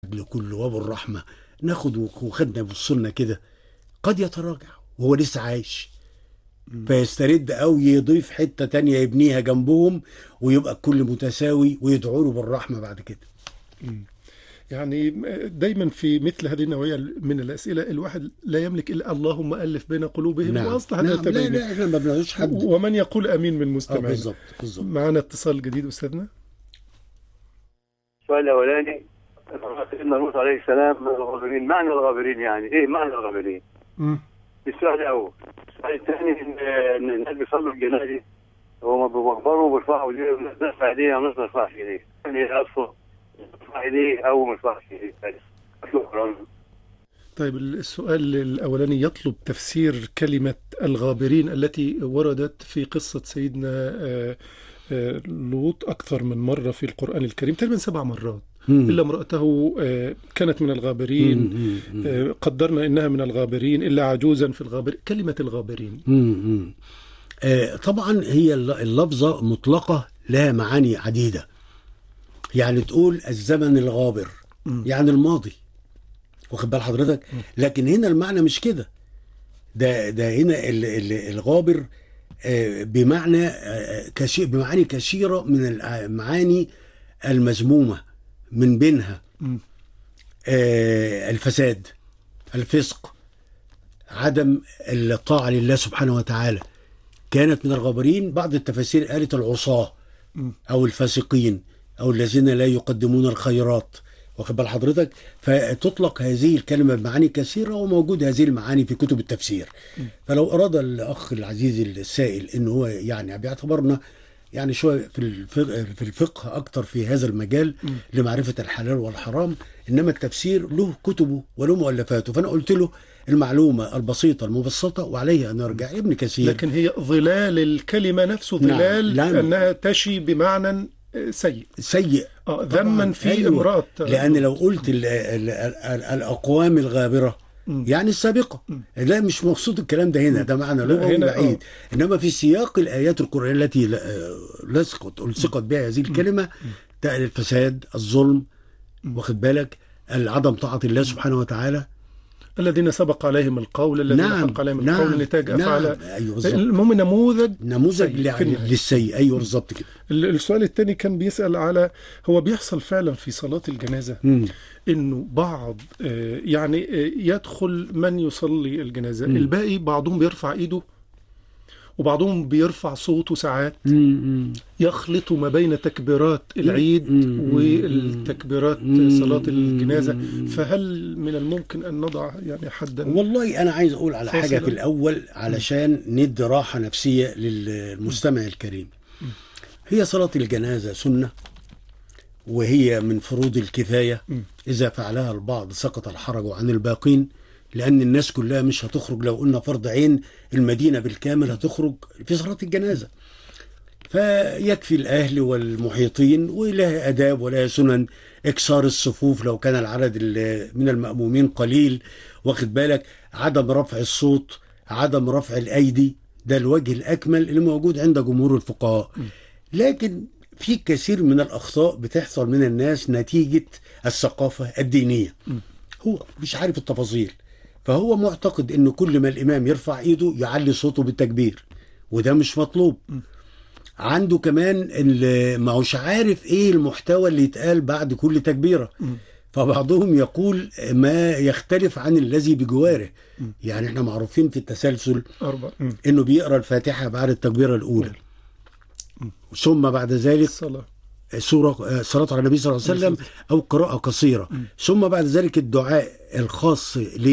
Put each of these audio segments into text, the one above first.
لكل وابو الرحمة ناخد وخدنا بالسنة كده قد يتراجع وهو لسه عايش فيسترد أو يضيف حتة تانية يبنيها جنبهم ويبقى الكل متساوي ويدعوا له بالرحمة بعد كده يعني دايما في مثل هذه النوعية من الأسئلة الواحد لا يملك إلا اللهم ألف بين قلوبهم وأصلح نعم. ذات لا بينهم لا احنا ما بنعوش حد ومن يقول أمين من اه مستمعين بالظبط بالظبط معنا اتصال جديد أستاذنا السؤال الاولاني سيدنا موسى عليه السلام من الغابرين معنى الغابرين يعني ايه معنى الغابرين؟ مم. السؤال الاول السؤال الثاني ان إن الناس بيصلوا الجنازه هو بيكبروا وبيرفعوا ايديه نرفع ايديه او ما نرفعش ايديه يعني اصلا نرفع ايديه او ما نرفعش ايديه شكرا طيب السؤال الأولاني يطلب تفسير كلمة الغابرين التي وردت في قصة سيدنا آه، آه، لوط أكثر من مرة في القرآن الكريم تقريبا سبع مرات مم. إلا امرأته آه، كانت من الغابرين مم. مم. آه، قدرنا إنها من الغابرين إلا عجوزا في الغابرين كلمة الغابرين مم. آه، طبعا هي الل- اللفظة مطلقة لها معاني عديدة يعني تقول الزمن الغابر مم. يعني الماضي واخد بال حضرتك لكن هنا المعنى مش كده ده ده هنا ال- ال- الغابر آه، بمعنى آه، كشي بمعاني كثيرة من المعاني المذمومة من بينها مم. آه، الفساد الفسق عدم الطاعة لله سبحانه وتعالى كانت من الغابرين بعض التفاسير قالت العصاة مم. أو الفاسقين أو الذين لا يقدمون الخيرات واخد بال حضرتك فتطلق هذه الكلمة بمعاني كثيرة وموجود هذه المعاني في كتب التفسير فلو أراد الأخ العزيز السائل إن هو يعني بيعتبرنا يعني شوية في الفقه, في الفقه أكتر في هذا المجال لمعرفة الحلال والحرام إنما التفسير له كتبه وله مؤلفاته فأنا قلت له المعلومة البسيطة المبسطة وعليه أن يرجع ابن كثير لكن هي ظلال الكلمة نفسه نعم. ظلال لا. أنها تشي بمعنى آه، سيء سيء آه، طبعاً. ذما في أيوة. امرأة لان لو قلت ال ال ال الاقوام الغابره مم. يعني السابقه لا مش مقصود الكلام ده هنا ده معنى لا، لغوي هنا، بعيد انما في سياق الايات القرانيه التي ل- آه، لصقت الصقت بها هذه الكلمه ده الفساد الظلم واخد بالك عدم طاعه الله سبحانه وتعالى الذين سبق عليهم القول الذين نعم حق عليهم نعم القول نتاج أفعال نعم ايوه بالظبط المهم نموذج نموذج سيء لع- في النهاية. للسيء ايوه بالظبط كده ال- السؤال الثاني كان بيسأل على هو بيحصل فعلا في صلاة الجنازة مم. انه بعض آه، يعني آه، يدخل من يصلي الجنازة مم. الباقي بعضهم بيرفع ايده وبعضهم بيرفع صوته ساعات مم. مم. يخلط ما بين تكبيرات العيد مم. والتكبيرات مم. صلاة الجنازة مم. فهل من الممكن أن نضع يعني حدا والله انا عايز اقول على حاجه فاصلة. في الاول علشان ندي راحه نفسيه للمستمع الكريم هي صلاه الجنازه سنه وهي من فروض الكفايه مم. اذا فعلها البعض سقط الحرج عن الباقين لان الناس كلها مش هتخرج لو قلنا فرض عين المدينه بالكامل هتخرج في صلاه الجنازه فيكفي الاهل والمحيطين ولها اداب ولها سنن اكسار الصفوف لو كان العدد ال- من المامومين قليل واخد بالك عدم رفع الصوت عدم رفع الايدي ده الوجه الاكمل اللي موجود عند جمهور الفقهاء لكن في كثير من الاخطاء بتحصل من الناس نتيجه الثقافه الدينيه هو مش عارف التفاصيل فهو معتقد ان كل ما الامام يرفع ايده يعلي صوته بالتكبير وده مش مطلوب عنده كمان ال- ما هوش عارف ايه المحتوى اللي يتقال بعد كل تكبيره فبعضهم يقول ما يختلف عن الذي بجواره يعني احنا معروفين في التسلسل أربع مم. انه بيقرا الفاتحه بعد التكبيره الاولى ثم بعد ذلك الصلاة سورة صلاة على النبي صلى الله عليه وسلم أو قراءة قصيرة ثم بعد ذلك الدعاء الخاص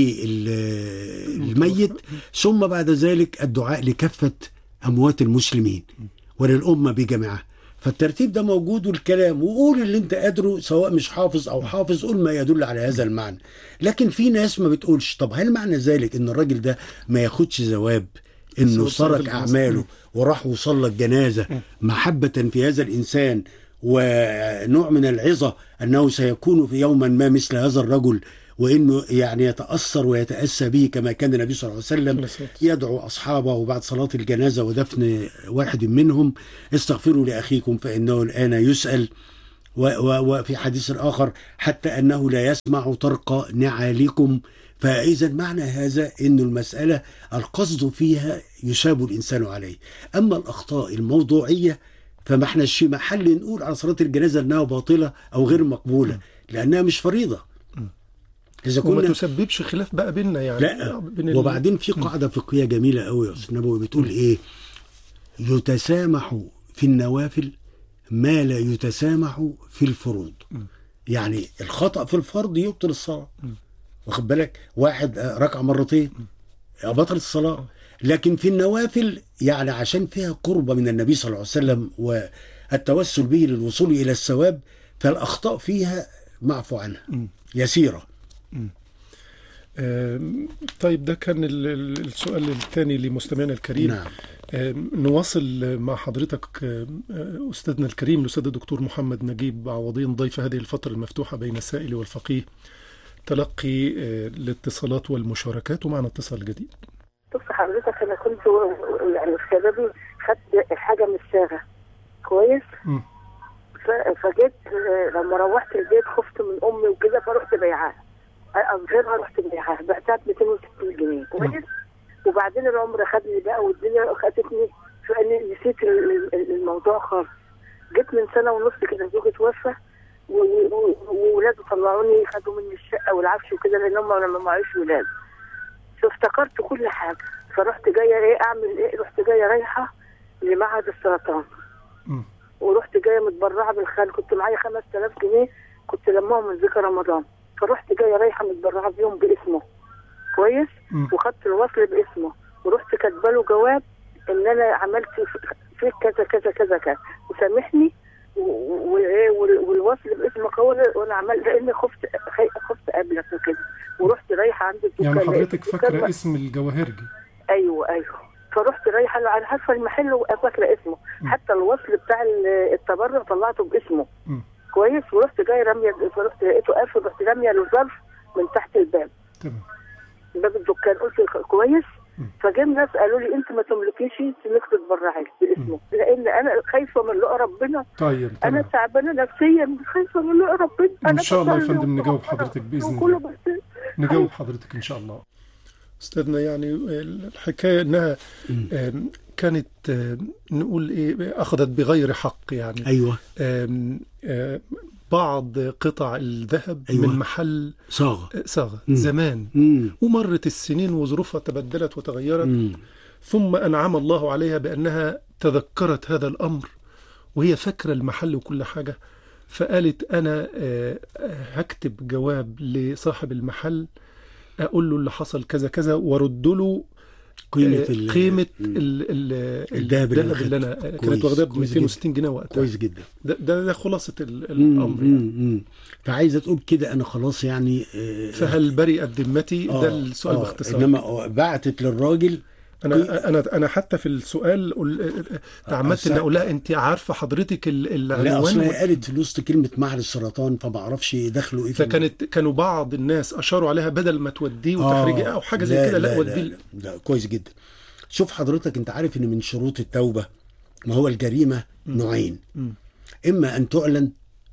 للميت ثم بعد ذلك الدعاء لكافة أموات المسلمين وللأمة بجميعها فالترتيب ده موجود والكلام وقول اللي انت قادره سواء مش حافظ او حافظ قول ما يدل على هذا المعنى لكن في ناس ما بتقولش طب هل معنى ذلك ان الراجل ده ما ياخدش ثواب انه ثواب ترك الجنازة. اعماله وراح وصلى الجنازه محبه في هذا الانسان ونوع من العظه انه سيكون في يوما ما مثل هذا الرجل وانه يعني يتاثر ويتاسى به كما كان النبي صلى الله عليه وسلم عليه الصلاة والسلام. يدعو اصحابه بعد صلاه الجنازه ودفن واحد منهم استغفروا لاخيكم فانه الان يسال و- و- وفي حديث آخر حتى أنه لا يسمع طرق نعالكم فإذا معنى هذا أن المسألة القصد فيها يساب الإنسان عليه أما الأخطاء الموضوعية فما احناش في محل نقول على صلاة الجنازة أنها باطلة أو غير مقبولة لأنها مش فريضة إذا وما كنا تسببش خلاف بقى بيننا يعني لا بين ال- وبعدين في قاعدة فقهية جميلة قوي يا أستاذ نبوي بتقول إيه يتسامح في النوافل ما لا يتسامح في الفروض يعني الخطأ في الفرض يبطل الصلاة واخد بالك واحد آه، ركع مرتين آه، بطل الصلاة لكن في النوافل يعني عشان فيها قربة من النبي صلى الله عليه وسلم والتوسل به للوصول إلى الثواب فالأخطاء فيها معفو عنها يسيرة آم، طيب ده كان ال- ال- السؤال الثاني لمستمعنا الكريم نعم آم، نواصل مع حضرتك آم، آه، أستاذنا الكريم الأستاذ الدكتور محمد نجيب عوضين ضيف هذه الفترة المفتوحة بين السائل والفقيه تلقي آه، الاتصالات والمشاركات ومعنا اتصال جديد بص حضرتك انا كنت و- يعني في شبابي خدت حاجه من الصاغه كويس مم. ف- فجيت آه، لما روحت البيت خفت من امي وكده فرحت بيعاها اظهرها رحت بيعاها بعتها ب 260 جنيه كويس وبعدين العمر خدني بقى والدنيا خدتني فاني نسيت ال- ال- الموضوع خالص جيت من سنه ونص كده زوجي توفى و- و- وولاده طلعوني خدوا مني الشقه والعفش وكده لان هم لما معيش ولاد فافتكرت كل حاجه فرحت جايه ايه اعمل ايه رحت جايه رايحه لمعهد السرطان مم. ورحت جايه متبرعه بالخال كنت معايا 5000 جنيه كنت لماهم من ذكر رمضان فرحت جايه رايحه متبرعه بيهم باسمه كويس مم. وخدت الوصل باسمه ورحت كاتبه له جواب ان انا عملت فيك كذا كذا كذا كذا وسامحني و- و- وايه وال- والوصل باسمك هو اللي- وانا عملت لاني خفت خي- خفت اقابلك وكده ورحت رايحه عند الدكان يعني لقيت حضرتك الدكان فاكرة اسم الجواهرجي ايوه ايوه فرحت رايحه له انا عارفه المحل وفاكره اسمه م. حتى الوصل بتاع ال- التبرع طلعته باسمه مم. كويس ورحت جاي راميه فرحت لقيته قافل رحت راميه له ظرف من تحت الباب تمام باب الدكان قلت ك- كويس م. فجم ناس قالوا لي انت ما تملكيش انك تتبرعي باسمه لان انا خايفه من لقى ربنا طيب انا تمام تعبانه نفسيا خايفه من لقى ربنا إن انا شاء الله يا بصلي فندم نجاوب وبصلي حضرتك بإذن وكله الله. بس نجاوب حضرتك إن شاء الله أستاذنا يعني الحكاية أنها آم، كانت آم، نقول إيه أخذت بغير حق يعني أيوة آم، آم، بعض قطع الذهب أيوة. من محل صاغة صاغة مم. زمان مم. ومرت السنين وظروفها تبدلت وتغيرت مم. ثم أنعم الله عليها بأنها تذكرت هذا الأمر وهي فاكرة المحل وكل حاجة فقالت أنا آه، آه، هكتب جواب لصاحب المحل أقول له اللي حصل كذا كذا وارد له قيمة آه، ال- قيمة مم. ال- ال- الذهب اللي الذهب اللي أنا أخدته. آه، كويس، كانت واخداه ب كويس 260 جنيه وقتها كويس جدا ده, ده, ده خلاصة ال- مم. الأمر يعني. مم. مم. فعايزة تقول كده أنا خلاص يعني آه، فهل برئت ذمتي آه، ده السؤال آه، باختصار إنما بعتت للراجل انا انا انا حتى في السؤال قل- تعمدت ان أصل- اقول لها انت عارفه حضرتك ال- لا العنوان اصل هي وال- قالت في وسط كلمه معهد السرطان فما اعرفش دخلوا ايه في فكانت كانوا بعض الناس اشاروا عليها بدل ما توديه آه، وتحريجه او حاجه زي كده لا وديه لا, لا كويس جدا شوف حضرتك انت عارف ان من شروط التوبه ما هو الجريمه نوعين مم. اما ان تعلن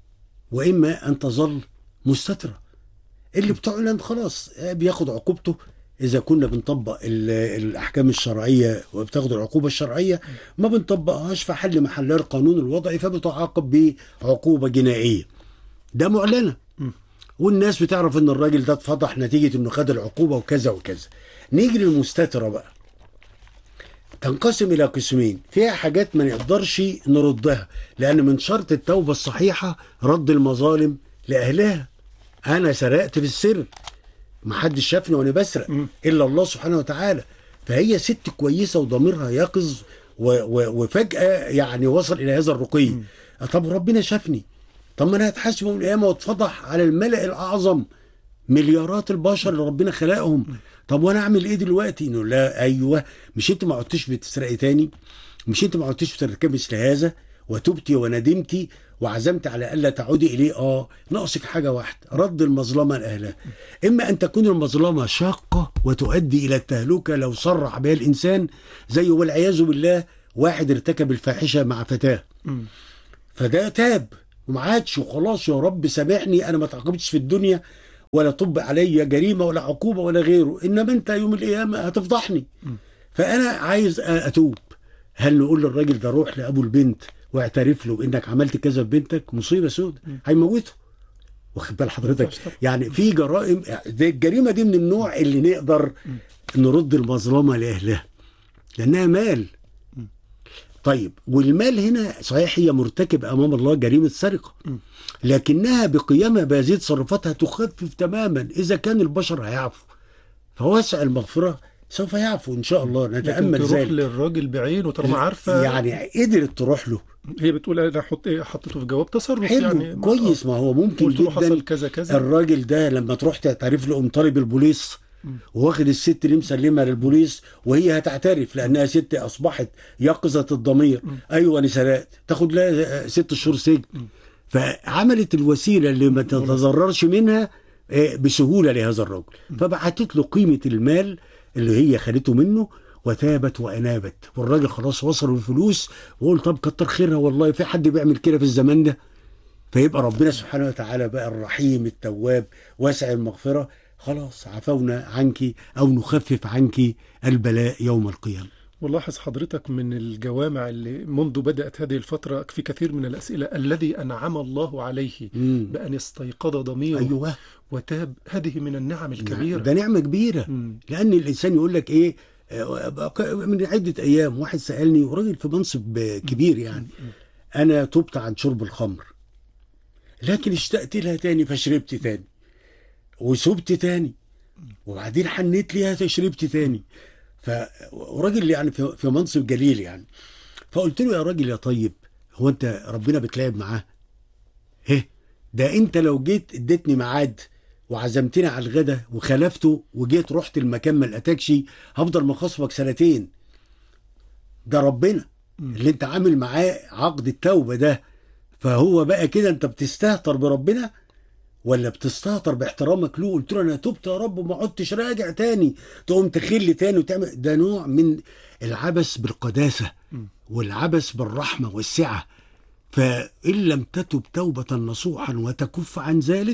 واما ان تظل مستتره اللي بتعلن خلاص آه، بياخد عقوبته اذا كنا بنطبق ال- الاحكام الشرعيه وبتاخد العقوبه الشرعيه ما بنطبقهاش في حل محلها القانون الوضعي فبتعاقب بعقوبه جنائيه ده معلنه مم. والناس بتعرف ان الراجل ده اتفضح نتيجه انه خد العقوبه وكذا وكذا نيجي للمستتره بقى تنقسم الى قسمين فيها حاجات ما نقدرش نردها لان من شرط التوبه الصحيحه رد المظالم لاهلها انا سرقت في السر ما حدش شافني وانا بسرق مم. الا الله سبحانه وتعالى فهي ست كويسه وضميرها يقظ و و وفجاه يعني وصل الى هذا الرقي طب ربنا شافني طب ما انا هتحاسب يوم القيامه واتفضح على الملأ الاعظم مليارات البشر اللي ربنا خلقهم طب وانا اعمل ايه دلوقتي انه لا ايوه مش انت ما عدتش بتسرقي تاني مش انت ما عدتش بتركبي مثل هذا وتبتي وندمتي وعزمت على الا تعودي اليه اه ناقصك حاجه واحده رد المظلمه لاهلها اما ان تكون المظلمه شاقه وتؤدي الى التهلكه لو صرح بها الانسان زي والعياذ بالله واحد ارتكب الفاحشه مع فتاه مم. فده تاب وما عادش وخلاص يا رب سامحني انا ما تعاقبتش في الدنيا ولا طب عليا جريمه ولا عقوبه ولا غيره انما انت يوم القيامه هتفضحني فانا عايز اتوب هل نقول للراجل ده روح لابو البنت واعترف له انك عملت كذا في بنتك مصيبه سود هيموته واخد بال حضرتك ينفعش طبعا. يعني في جرائم دي الجريمه دي من النوع اللي نقدر نرد المظلمه لاهلها لانها مال طيب والمال هنا صحيح هي مرتكب امام الله جريمه سرقه لكنها بقيامها بهذه تصرفاتها تخفف تماما اذا كان البشر هيعفو فواسع المغفره سوف يعفو ان شاء الله لكن نتامل تروح ذلك للراجل بعينه طالما عارفه يعني قدرت تروح له هي بتقول انا حط ايه حطيته في جواب تصرف حلو يعني ما- كويس ما هو ممكن قلت له جدا حصل كذا كذا الراجل ده لما تروح تعترف له قوم طالب البوليس واخد الست اللي مسلمها للبوليس وهي هتعترف لانها ست اصبحت يقظه الضمير ايوه انا سرقت تاخد لها ست شهور سجن فعملت الوسيله اللي ما تتضررش منها آه، بسهوله لهذا الرجل فبعتت له قيمه المال اللي هي خدته منه وتابت وانابت والراجل خلاص وصل الفلوس وقول طب كتر خيرها والله في حد بيعمل كده في الزمان ده فيبقى ربنا سبحانه وتعالى بقى الرحيم التواب واسع المغفرة خلاص عفونا عنك أو نخفف عنك البلاء يوم القيامة ولاحظ حضرتك من الجوامع اللي منذ بدأت هذه الفترة في كثير من الأسئلة الذي أنعم الله عليه مم. بأن استيقظ ضميره أيوة وتاب هذه من النعم الكبيرة ده نعمة كبيرة مم. لأن الإنسان يقول لك إيه آه، من عدة أيام واحد سألني وراجل في منصب آه، كبير يعني أنا تبت عن شرب الخمر لكن اشتقت لها تاني فشربت تاني وسبت تاني وبعدين حنيت ليها فشربت تاني ف وراجل يعني في في منصب جليل يعني فقلت له يا راجل يا طيب هو انت ربنا بتلعب معاه ايه ده انت لو جيت اديتني ميعاد وعزمتني على الغدا وخلفته وجيت رحت المكان ما لقيتكش هفضل مخاصمك سنتين ده ربنا اللي انت عامل معاه عقد التوبه ده فهو بقى كده انت بتستهتر بربنا ولا بتستهتر باحترامك له قلت له انا تبت يا رب وما عدتش راجع تاني تقوم تخل تاني وتعمل ده نوع من العبث بالقداسه والعبث بالرحمه والسعه فان لم تتب توبه نصوحا وتكف عن ذلك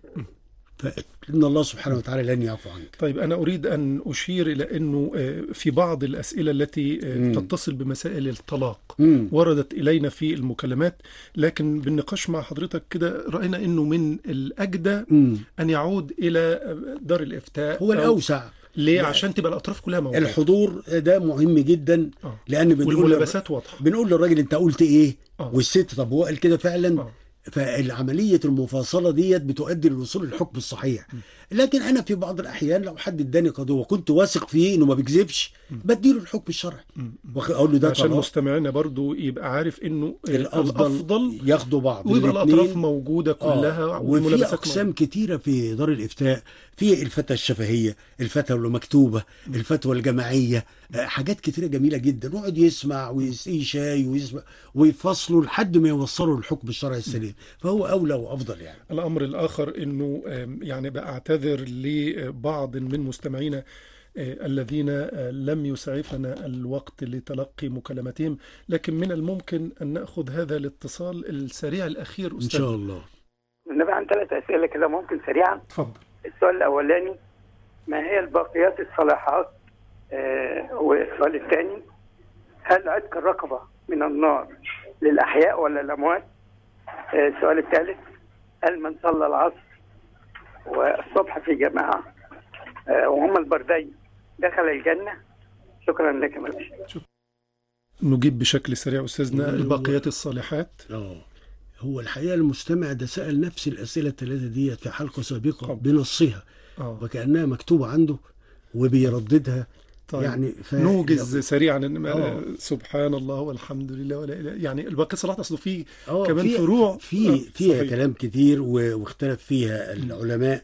فان الله سبحانه وتعالى لن يعفو عنك طيب أنا أريد أن أشير إلى أنه آه، في بعض الأسئلة التي آه، مم. تتصل بمسائل الطلاق مم. وردت إلينا في المكالمات لكن بالنقاش مع حضرتك كده رأينا أنه من الأجدى مم. أن يعود إلى دار الإفتاء هو أو- الاوسع ليه لا. عشان تبقى الأطراف كلها موجودة الحضور ده مهم جدا آه. لان بنقول والملابسات واضحة بنقول للراجل انت قلت ايه آه. والست طب هو قال كده فعلا آه. فالعملية المفاصلة ديت بتؤدي للوصول للحكم الصحيح لكن أنا في بعض الأحيان لو حد اداني قضية وكنت واثق فيه إنه ما بيكذبش بديله الحكم الشرعي وأخ- أقول له ده عشان طلاق مستمعينا برضو يبقى عارف انه آه، الأفضل, الافضل ياخدوا بعض ويبقى الاطراف الاتنين. موجوده كلها آه. وفي والملابسات اقسام كتيره في دار الافتاء في الفتوى الشفهيه الفتوى المكتوبه الفتوى الجماعيه آه، حاجات كتيره جميله جدا يقعد يسمع ويسقي شاي ويسمع ويفصلوا لحد ما يوصلوا للحكم الشرعي السليم فهو اولى وافضل يعني الامر الاخر انه آم، يعني بعتذر لبعض من مستمعينا آه، الذين آه، لم يسعفنا الوقت لتلقي مكالمتهم لكن من الممكن ان ناخذ هذا الاتصال السريع الاخير ان استاذ شاء الله نبقى عن ثلاث أسئلة كده ممكن سريعا اتفضل السؤال الأولاني ما هي الباقيات الصالحات آه والسؤال الثاني هل عتق الرقبة من النار للأحياء ولا الأموات آه السؤال الثالث هل من صلى العصر والصبح في جماعة آه وهم البردين دخل الجنة شكرا لك يا ملك نجيب بشكل سريع استاذنا هو- الباقيات الصالحات اه هو الحقيقه المستمع ده سال نفس الاسئله الثلاثه ديت في حلقه سابقه طب. بنصها اه وكانها مكتوبه عنده وبيرددها طيب. يعني ف... نوجز سريعا إن- آه. سبحان الله والحمد لله ولا اله يعني الباقي الصالحات اصله في آه، كمان في- فروع في آه، فيها صحيح. كلام كتير و- واختلف فيها العلماء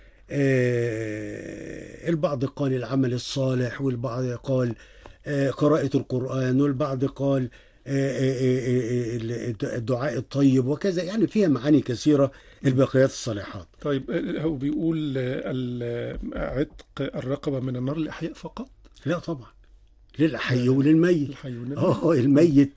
آه البعض قال العمل الصالح والبعض قال آه قراءة القرآن والبعض قال آه، آه، آه، آه، الدعاء الطيب وكذا يعني فيها معاني كثيرة الباقيات الصالحات طيب آه، هو بيقول آه، ال- آه، عتق الرقبة من النار للأحياء فقط لا طبعا للحي وللميت الحي والنبي. اه الميت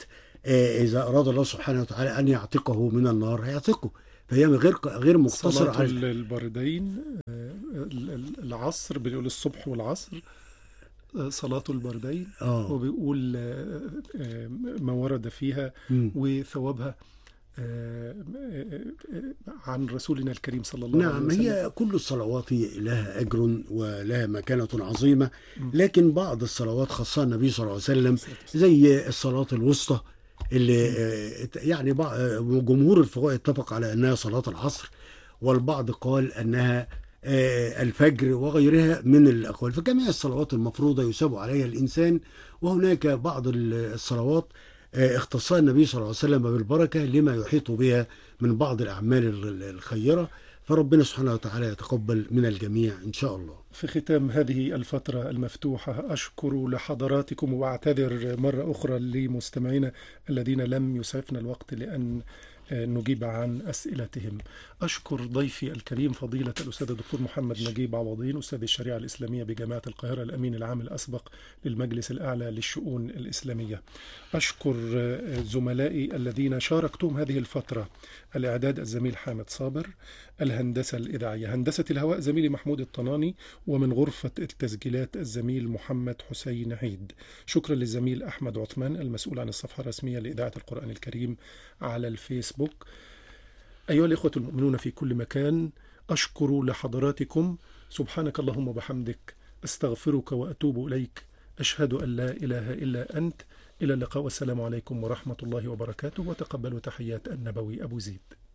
آه، إذا أراد الله سبحانه وتعالى أن يعتقه من النار هيعتقه فهي غير غير مقتصرة صلاة على ال- البردين آه، ال- ال- العصر بيقول الصبح والعصر آه، صلاة البردين آه وبيقول آه، آه، ما ورد فيها مم. وثوابها آه، آه، آه، عن رسولنا الكريم صلى الله عليه نعم وسلم هي كل الصلوات لها أجر ولها مكانة عظيمة لكن بعض الصلوات خاصة النبي صلى الله عليه وسلم زي الصلاة الوسطى اللي آه، يعني بع- آه، جمهور الفقهاء اتفق على أنها صلاة العصر والبعض قال أنها آه، الفجر وغيرها من الأقوال فجميع الصلوات المفروضة يثاب عليها الإنسان وهناك بعض ال- الصلوات آه، اختصها النبي صلى الله عليه وسلم بالبركة لما يحيط بها من بعض الأعمال ال- الخيرة فربنا سبحانه وتعالى يتقبل من الجميع إن شاء الله في ختام هذه الفترة المفتوحة أشكر لحضراتكم وأعتذر مرة أخرى لمستمعينا الذين لم يسعفنا الوقت لأن آه، نجيب عن أسئلتهم أشكر ضيفي الكريم فضيلة الأستاذ الدكتور محمد نجيب عوضين أستاذ الشريعة الإسلامية بجامعة القاهرة الأمين العام الأسبق للمجلس الأعلى للشؤون الإسلامية أشكر آه، زملائي الذين شاركتهم هذه الفترة الإعداد الزميل حامد صابر الهندسة الإذاعية هندسة الهواء زميلي محمود الطناني ومن غرفة التسجيلات الزميل محمد حسين عيد شكرا للزميل أحمد عثمان المسؤول عن الصفحة الرسمية لإذاعة القرآن الكريم على الفيسبوك أيها الإخوة المؤمنون في كل مكان أشكر لحضراتكم سبحانك اللهم وبحمدك أستغفرك وأتوب إليك أشهد أن لا إله إلا أنت إلى اللقاء والسلام عليكم ورحمة الله وبركاته وتقبلوا تحيات النبوي أبو زيد